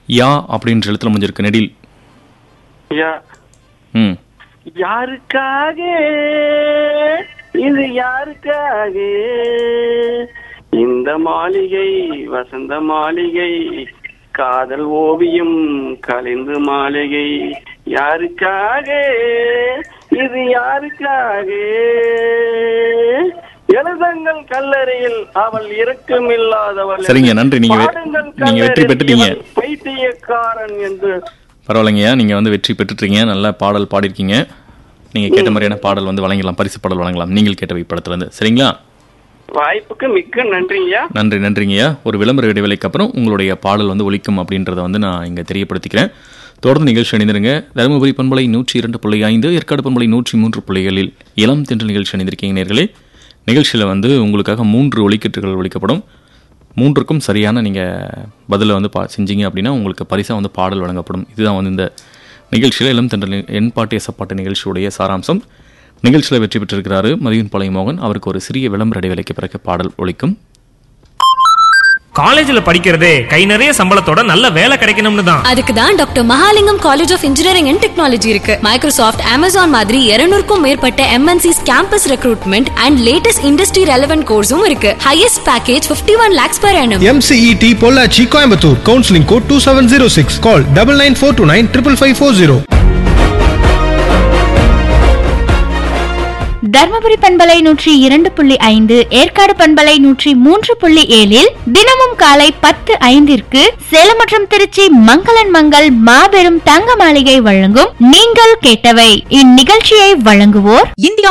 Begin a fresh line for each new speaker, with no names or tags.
யா அப்படின்ற எழுத்துல முடிஞ்சிருக்கு நெடில்
யா
ம்
யாருக்காக இது யாருக்காக இந்த மாளிகை வசந்த மாளிகை காதல் ஓவியம் கலைந்து மாளிகை யாருக்காக இது யாருக்காக எழுதங்கள் கல்லறையில் அவள் இறக்கமில்லாதவள்
சரிங்க, நன்றி. நீங்க வெ-
பாடுங்கள்
நீங்க வெற்றி
கல்லறையில்
பெற்றுட்டீங்க.
இவள் பைத்தியக்காரன் என்று
பரவாயில்லைங்கய்யா நீங்கள் வந்து வெற்றி பெற்றுட்டீங்க நல்ல பாடல் பாடிருக்கீங்க நீங்கள் கேட்ட மாதிரியான பாடல் வந்து வழங்கலாம் பரிசு பாடல் வழங்கலாம் நீங்கள் கேட்ட படத்துலேருந்து சரிங்களா
வாய்ப்புக்கு மிக்க நன்றியா
நன்றி நன்றிங்கய்யா ஒரு விளம்பர இடைவேளைக்கு அப்புறம் உங்களுடைய பாடல் வந்து ஒலிக்கும் அப்படின்றத வந்து நான் இங்கே தெரியப்படுத்திக்கிறேன் தொடர்ந்து நிகழ்ச்சி அணிந்திருங்க தருமபுரி பண்பலை நூற்றி இரண்டு புள்ளி ஐந்து ஏற்காடு பண்பலை நூற்றி மூன்று புள்ளிகளில் இளம் தென்றல் நிகழ்ச்சி அணிந்திருக்கீங்க நேர்களே நிகழ்ச்சியில் வந்து உங்களுக்காக மூன்று ஒலிக்கீட்டுகள் ஒலிக்கப்படும் மூன்றுக்கும் சரியான நீங்கள் பதிலை வந்து பா செஞ்சீங்க அப்படின்னா உங்களுக்கு பரிசாக வந்து பாடல் வழங்கப்படும் இதுதான் வந்து இந்த நிகழ்ச்சியில் இளம் தென்றல் என் பாட்டு எசப்பாட்டு நிகழ்ச்சியுடைய சாராம்சம் நிகழ்ச்சியில் வெற்றி பெற்றிருக்கிறாரு மதியன் பாளைய மோகன் அவருக்கு ஒரு சிறிய விளம்பர இடைவேளைக்கு பிறகு பாடல் ஒலிக்கும்
காலேஜ்ல படிக்கிறதே கை நிறைய சம்பளத்தோட நல்ல வேலை கிடைக்கணும்னு தான்
அதுக்கு தான் doctor Mahalingam college of engineering and technology இருக்கு மைக்ரோசாஃப்ட் அமேசான் மாதிரி 200க்கும் மேற்பட்ட MNCs campus recruitment and latest industry relevant கோர்ஸும் இருக்கு highest package 51 one lakhs per annum
MCET Pollachi Coimbatore counselling code two seven zero six call double nine four two nine triple five four zero
Dharmapuri பண்பலை நூற்றி இரண்டு புள்ளி ஐந்து ஏற்காடு பண்பலை நூற்றி மூன்று புள்ளி ஏழில் தினமும் காலை பத்து ஐந்திற்கு சேலம் மற்றும் திருச்சி மங்களன் மங்கள் மாபெரும் தங்க மாளிகை வழங்கும் நீங்கள் கேட்டவை இந்நிகழ்ச்சியை வழங்குவோர்
இந்தியா